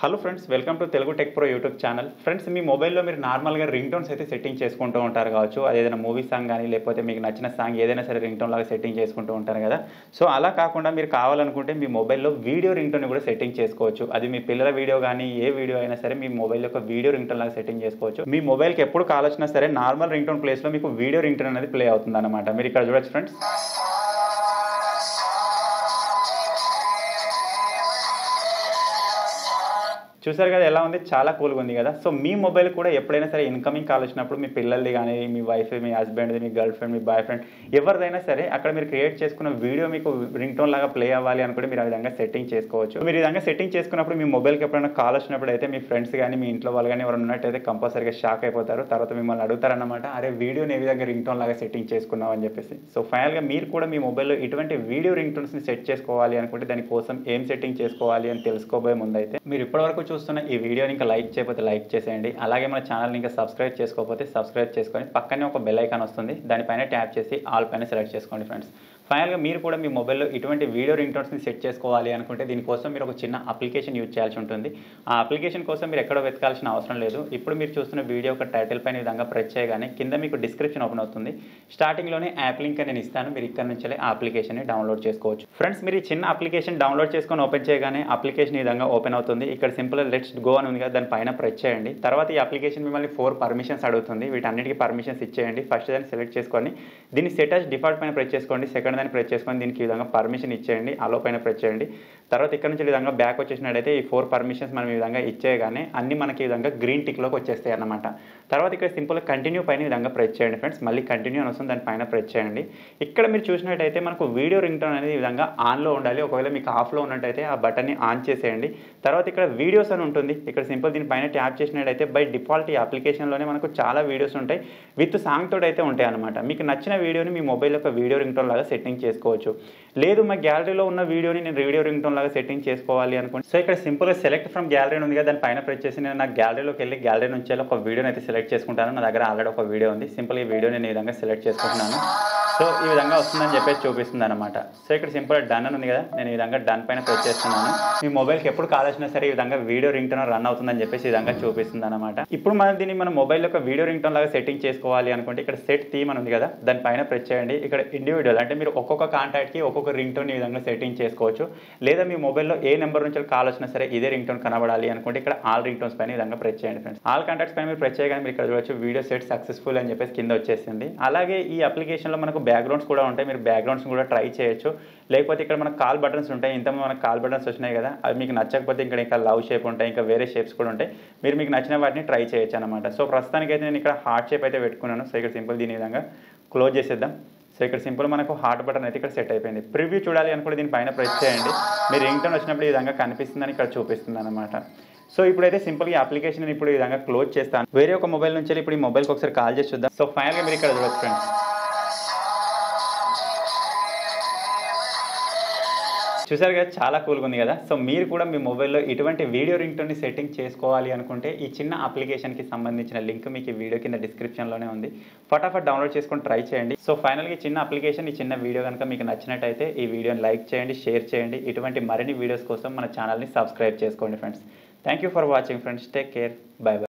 hello friends welcome to Telugu tech pro YouTube channel friends మీ మొబైల్లో మీరు నార్మల్గా రింగ్ టోన్స్ అయితే సెట్టింగ్ చేసుకుంటూ ఉంటారు కావచ్చు అది ఏదైనా మూవీ సాంగ్ కానీ లేకపోతే మీకు నచ్చిన సాంగ్ ఏదైనా సరే రింగ్ టోన్ లాగా సెట్టింగ్ చేసుకుంటూ ఉంటారు కదా సో అలా కాకుండా మీరు కావాలనుకుంటే మీ మొబైల్లో వీడియో రింగ్ టోన్ కూడా సెట్టింగ్ చేసుకోవచ్చు అది మీ పిల్లల వీడియో కానీ ఏ వీడియో అయినా సరే మీ మొబైల్ యొక్క వీడియో రింగ్ టోన్ లాగా సెట్టింగ్ చేసుకోవచ్చు మీ మొబైల్కి ఎప్పుడు కాల్ వచ్చినా సరే నార్మల్ రింగ్ టోన్ ప్లేస్లో మీకు వీడియో రింగ్ టోన్ అనేది ప్లే అవుతుంది అనమాట మీరు ఇక్కడ చూడొచ్చు ఫ్రెండ్స్ చూసారు కదా ఎలా ఉంది చాలా కూల్గా ఉంది కదా సో మీ మొబైల్ కూడా ఎప్పుడైనా సరే ఇన్కమింగ్ కాల్ వచ్చినప్పుడు మీ పిల్లల్ది కానీ మీ వైఫ్ మీ హస్బెండ్ది మీ గర్ల్ ఫ్రెండ్ మీ బాయ్ ఫ్రెండ్ ఎవరిదైనా సరే అక్కడ మీరు క్రియేట్ చేసుకున్న వీడియో మీకు రింగ్ టోన్ లాగా ప్లే అవ్వాలి అనుకుంటే మీరు ఆ విధంగా సెట్టింగ్ చేసుకోవచ్చు మీరు ఈ విధంగా సెట్టింగ్ చేసుకున్నప్పుడు మీ మొబైల్కి ఎప్పుడైనా కాల్ వచ్చినప్పుడు అయితే మీ ఫ్రెండ్స్ కానీ మీ ఇంట్లో వాళ్ళు కానీ ఎవరు ఉన్నట్టయితే కంపల్సరీగా షాక్ అయిపోతారు తర్వాత మిమ్మల్ని అడుగుతారన్నమాట అరే వీడియోని ఏ విధంగా రింగ్ టోన్ లాగా సెట్టింగ్ చేసుకున్నావు అని చెప్పేసి సో ఫైనల్గా మీరు కూడా మీ మొబైల్లో ఇటువంటి వీడియో రింగ్ టోన్స్ని సెట్ చేసుకోవాలి అనుకుంటే దానికోసం ఏం సెట్టింగ్ చేసుకోవాలి అని తెలుసుకోబోయే ముందు అయితే మీరు ఇప్పటివరకు చూస్తున్న ఈ వీడియోని ఇంకా లైక్ చేయకపోతే లైక్ చేసేయండి అలాగే మన ఛానల్ని ఇంకా సబ్స్క్రైబ్ చేసుకోకపోతే సబ్స్క్రైబ్ చేసుకొని పక్కనే ఒక బెల్ ఐకాన్ వస్తుంది దానిపైన ట్యాప్ చేసి ఆల్ పైన సెలెక్ట్ చేసుకోండి ఫ్రెండ్స్ ఫైనల్గా మీరు కూడా మీ మొబైల్లో ఇటువంటి వీడియో రింగ్ టోన్స్ని సెట్ చేసుకోవాలి అనుకుంటే దీనికోసం మీరు ఒక చిన్న అప్లికేషన్ యూజ్ చేయాల్సి ఉంటుంది ఆ అప్లికేషన్ కోసం మీరు ఎక్కడో వెతకాల్సిన అవసరం లేదు ఇప్పుడు మీరు చూస్తున్న వీడియో ఒక టైటిల్ పైన ఈ విధంగా ప్రెస్ చేయగానే కింద మీకు డిస్క్రిప్షన్ ఓపెన్ అవుతుంది స్టార్టింగ్లోనే యాప్ లింక్ నేను ఇస్తాను మీరు ఇక్కడ నుంచి ఆ అప్లికేషన్ని డౌన్లోడ్ చేసుకోవచ్చు ఫ్రెండ్స్ మీరు ఈ చిన్న అప్లికేషన్ డౌన్లోడ్ చేసుకొని ఓపెన్ చేయగానే అప్లికేషన్ ఈ విధంగా ఓపెన్ అవుతుంది ఇక్కడ సింపుల్ లెట్స్ గో అని ఉంది కదా దాని పైన ప్రెస్ చేయండి తర్వాత ఈ అప్లికేషన్ మిమ్మల్ని ఫోర్ పర్మిషన్స్ అడుగుతుంది వీటన్నిటికీ పర్మిషన్స్ ఇచ్చేయండి ఫస్ట్ దాన్ని సెలెక్ట్ చేసుకొని దీన్ని సెటస్ డిఫాల్ట్ పైన ప్రెస్ చేసుకోండి సెకండ్ దాన్ని ప్రెస్ చేసుకొని దీనికి ఈ విధంగా పర్మిషన్ ఇచ్చేయండి అలో పైన ప్రెస్ చేయండి తర్వాత ఇక్కడ నుంచి ఈ విధంగా బ్యాక్ వచ్చేసినట్టయితే ఈ ఫోర్ పర్మిషన్స్ మనం ఈ విధంగా ఇచ్చేయగానే అన్ని మనకి ఈ విధంగా గ్రీన్ టిక్లోకి వచ్చేస్తాయి అన్నమాట తర్వాత ఇక్కడ సింపుల్ కంటిన్యూ పైన ఈ విధంగా ప్రెస్ చేయండి ఫ్రెండ్స్ మళ్ళీ కంటిన్యూ అని వస్తుంది దాని పైన ప్రెస్ చేయండి ఇక్కడ మీరు చూసినట్టయితే మనకు వీడియో రింగ్ టోన్ అనేది ఈ విధంగా ఆన్లో ఉండాలి ఒకవేళ మీకు ఆఫ్లో ఉన్నట్టయితే ఆ బటన్ని ఆన్ చేసేయండి తర్వాత ఇక్కడ వీడియోస్ అని ఉంటుంది ఇక్కడ సింపుల్ దీని పైన ట్యాప్ చేసినట్టయితే బై డిఫాల్ట్ ఈ అప్లికేషన్లోనే మనకు చాలా వీడియోస్ ఉంటాయి విత్ సాంగ్ తోటి అయితే ఉంటాయి అనమాట మీకు నచ్చిన వీడియోని మీ మొబైల్ యొక్క వీడియో రింగ్ టోన్ లాగా సెట్టింగ్ చేసుకోవచ్చు లేదు మా గ్యాలరీలో ఉన్న వీడియోని నేను వీడియో రింగ్ టోన్ లాగా సెట్టింగ్ చేసుకోవాలి అనుకుంటే సో ఇక్కడ సింపుల్గా సెలెక్ట్ ఫ్రమ్ గ్యాలరీ ఉంది కదా దాని పైన ప్రెస్ చేసి నేను నా గ్యాలరీలోకి వెళ్ళి గ్యాలరీ నుంచి వెళ్ళి ఒక వీడియోని అయితే సెలెక్ట్ చేసుకుంటాను నా దగ్గర ఆల్రెడీ ఒక వీడియో ఉంది సింపుల్ ఈ వీడియో నేను ఈ విధంగా సెలెక్ట్ చేసుకుంటున్నాను సో ఈ విధంగా వస్తుందని చెప్పేసి చూపిస్తుంది అనమాట సో ఇక్కడ సింపుల్ డన్ అని ఉంది కదా నేను ఈ విధంగా డన్ పైన ప్రెస్ చేస్తున్నాను మీ మొబైల్కి ఎప్పుడు కాల్ వచ్చినా సరే ఈ విధంగా వీడియో రింగ్ టోన్ రన్ అవుతుందని చెప్పేసి ఈ విధంగా చూపిస్తుంది అనమాట ఇప్పుడు మనం దీన్ని మన మొబైల్ యొక్క వీడియో రింగ్ టోన్ లాగా సెట్టింగ్ చేసుకోవాలి అనుకుంటే ఇక్కడ సెట్ థీమ్ అని ఉంది కదా దాని పైన ప్రెస్ చేయండి ఇక్కడ ఇండివిజువల్ అంటే మీరు ఒక్కొక్క కాంటాక్ట్కి ఒక్కొక్క రింగ్ టోన్ ఈ విధంగా సెట్టింగ్ చేసుకోవచ్చు లేదా మీ మొబైల్లో ఏ నెంబర్ నుంచి కాల్ వచ్చినా సరే ఇదే రింగ్ టోన్ కనబడాలి అనుకుంటే ఇక్కడ ఆల్ రింగ్ టోన్స్ పైన ఈ విధంగా ప్రెస్ చేయండి ఫ్రెండ్స్ ఆల్ కాంటాక్ట్స్ పైన మీరు ప్రెస్ చేయగానే మీరు ఇక్కడ చూడొచ్చు వీడియో సెట్ సక్సెస్ఫుల్ అని చెప్పేసి కింద వచ్చేసింది అలాగే ఈ అప్లికేషన్లో మనకు బ్యాక్గ్రౌండ్స్ కూడా ఉంటాయి మీరు బ్యాక్గ్రౌండ్స్ కూడా ట్రై చేయొచ్చు లేకపోతే ఇక్కడ మనకు కాల్ బటన్స్ ఉంటాయి ఇంత మనకు కాల్ బటన్స్ వచ్చినాయి కదా అవి మీకు నచ్చకపోతే ఇక్కడ ఇంకా లవ్ షేప్ ఉంటాయి ఇంకా వేరే షేప్స్ కూడా ఉంటాయి మీరు మీకు నచ్చిన వాటిని ట్రై చేయొచ్చు అనమాట సో ప్రస్తుతానికి అయితే నేను ఇక్కడ హార్ట్ షేప్ అయితే పెట్టుకున్నాను సో ఇక్కడ సింపుల్ దీని విధంగా క్లోజ్ చేసేద్దాం సో ఇక్కడ సింపుల్ మనకు హార్ట్ బటన్ అయితే ఇక్కడ సెట్ అయిపోయింది ప్రివ్యూ చూడాలి అనుకుంటే దీని పైన ప్రెస్ చేయండి మీరు రింగ్ టోన్ వచ్చినప్పుడు ఈ విధంగా కనిపిస్తుందని ఇక్కడ చూపిస్తుంది అనమాట సో ఇప్పుడైతే సింపుల్ ఈ అప్లికేషన్ ఇప్పుడు ఈ విధంగా క్లోజ్ చేస్తాను వేరే ఒక మొబైల్ నుంచి ఇప్పుడు ఈ మొబైల్కి ఒకసారి కాల్ చేసి చూద్దాం సో ఫైనల్గా మీరు ఇక్కడ చూడొచ్చు ఫ్రెండ్స్ చూసారు కదా చాలా కూల్గా ఉంది కదా సో మీరు కూడా మీ మొబైల్లో ఇటువంటి వీడియో రింగ్ టోన్ని సెట్టింగ్ చేసుకోవాలి అనుకుంటే ఈ చిన్న అప్లికేషన్కి సంబంధించిన లింక్ మీకు ఈ వీడియో కింద డిస్క్రిప్షన్లోనే ఉంది ఫటాఫట్ డౌన్లోడ్ చేసుకొని ట్రై చేయండి సో ఫైనల్గా ఈ చిన్న అప్లికేషన్ ఈ చిన్న వీడియో కనుక మీకు నచ్చినట్టయితే ఈ వీడియోని లైక్ చేయండి షేర్ చేయండి ఇటువంటి మరిన్ని వీడియోస్ కోసం మన ఛానల్ని సబ్స్క్రైబ్ చేసుకోండి friends thank you for watching friends take care bye by